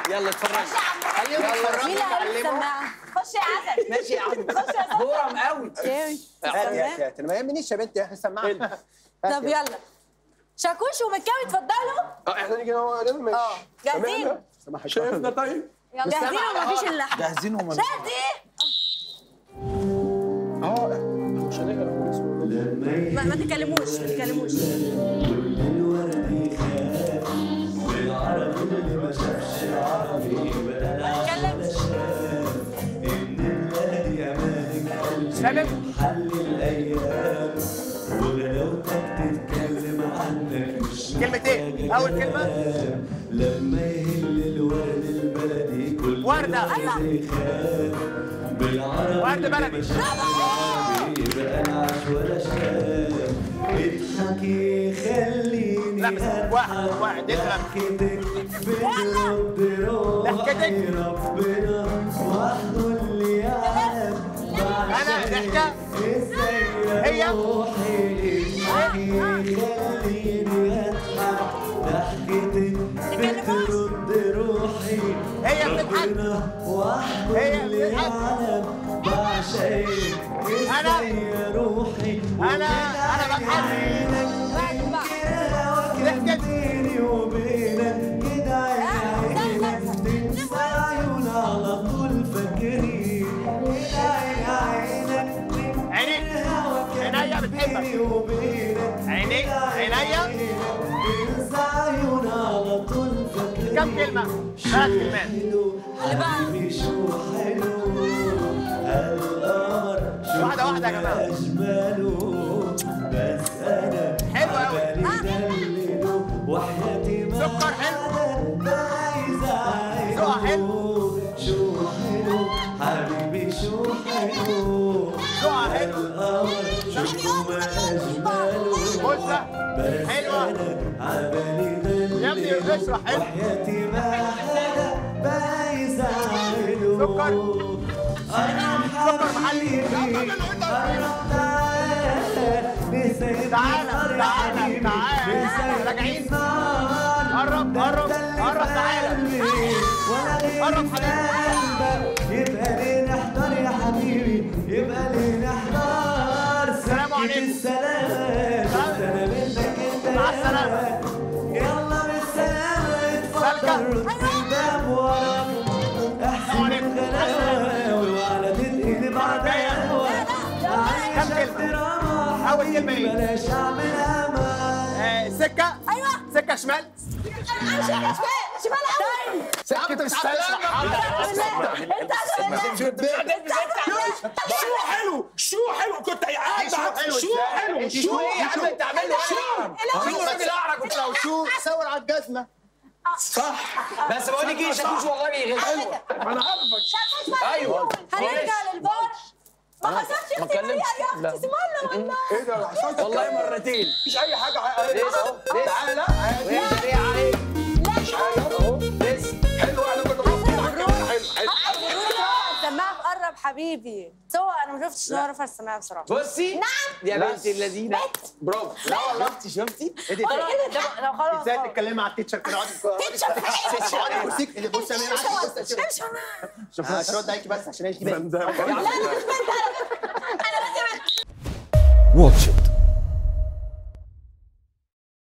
يلا اتفرج خليهم مين يتفرجوا اللي هيلبس يتعلموا سماعه؟ خش يا عسل ماشي يا عم خش يا زلمه بورم قوي اوكي هات يا كابتن ما يهمنيش يا بنتي يا اخي سماعه طب يلا شاكوش ومكاوي اتفضلوا اه احنا نيجي هو ده ماشي اه جاهزين شايفنا طيب جاهزين ومفيش الا احنا جاهزين هم شادي اه مش هنقرا ما, ما تتكلموش ما تتكلموش ما تتكلمش شباب كلمتين اول كلمه لما يهل الورد البلدي كل ورده ايوه بالعربي ورد بلدي يبقى العش ولا شاب اضحكي خليني لا بس واحد واحد اضحك ضحكتك بترد روحي ضحكتك. ربنا وحده اللي يعلم انا ضحكه ازاي هي؟ يا روحي اضحكي خليني اضحك ضحكتك بترد روحي هي بتضحك ربنا وحده هي اللي بتضحك. يعلم بعشقك أنا- ازاي يا روحي أنا- أنا بضحك. بعد بقى ضحكت. بيني وبينك كده عينك تنسى عيون على طول فاكرين كده عينك عينيك عينيا بتحبك بيني وبينك عينيك عينيا تنسى عيون على طول فاكرين كم كلمه ثلاث كلمات اللي بعد حبيبي شو حلو هالقمر شو واحدة واحدة يا جماعة. أجمله بس أنا حلو أوي. عبالي دلله وحياتي ما سكر حلو. حدا عايز أعيده. ذوقها حلو. شو حلو حبيبي شو حلو ذوقها حلو. هالقمر شو ما أجمله بصة بس حلوة. أنا عبالي دلله يا ابني بشرح حلو. وحياتي ما حدا عايز أعيده سكر. سكر محلي. تعالى، تعالى، تعالى. راجعين. قرب، قرب، قرب، تعالى. قرب حبيبي. يبقى ليه نحضر يا حبيبي يبقى ليه نحضر السلام عليكم. السلام انا منك انت مع السلامة. يلا بالسلامة سلكة. اتفضل رد الباب وراك احسن عليكم. الغلاوي وعلى تنقل بعدها عايش كم كلمة؟ احترامها أول كلمة إيه؟ بلاش اعملها ما آه، سكه ايوه سكه شمال انا شمال شمال قوي سكه السلامه انت شو حلو شو حلو كنت قاعد شو حلو شو إزاي؟ حلو انت شو شو يا عم حلو انت عامل لي شو شو شعرك كنت لو شو صور على الجزمه صح بس بقول لك ايه شاكوش والله بيغش انا عارفك ايوه هنرجع للبار ما حصلش ما اختي اتكلمش. يا لا. اختي اسم الله والله ايه ده ما حصلش والله مرتين مفيش اي حاجه لسه لسه تعالى لا عادي وهي جريئة عليك مش حاجه اهو لسه حلو احنا كنا بنقول حلو حلو السماعه مقرب حبيبي سو انا ما شفتش ان هو رفع السماعه بصراحه بصي نعم يا بنت اللذينه برافو لا والله شفتي شفتي ايه دي خلاص لو خلاص ازاي خلاص. تتكلمي على التيتشر كده اقعدي تيتشر في اقعدي كرسيك اللي بص يا مين امشي عشان امشي امشي شوف عشان ارد عليكي بس عشان ايش كده لا لا مش بنت انا انا بس بنت واتش إت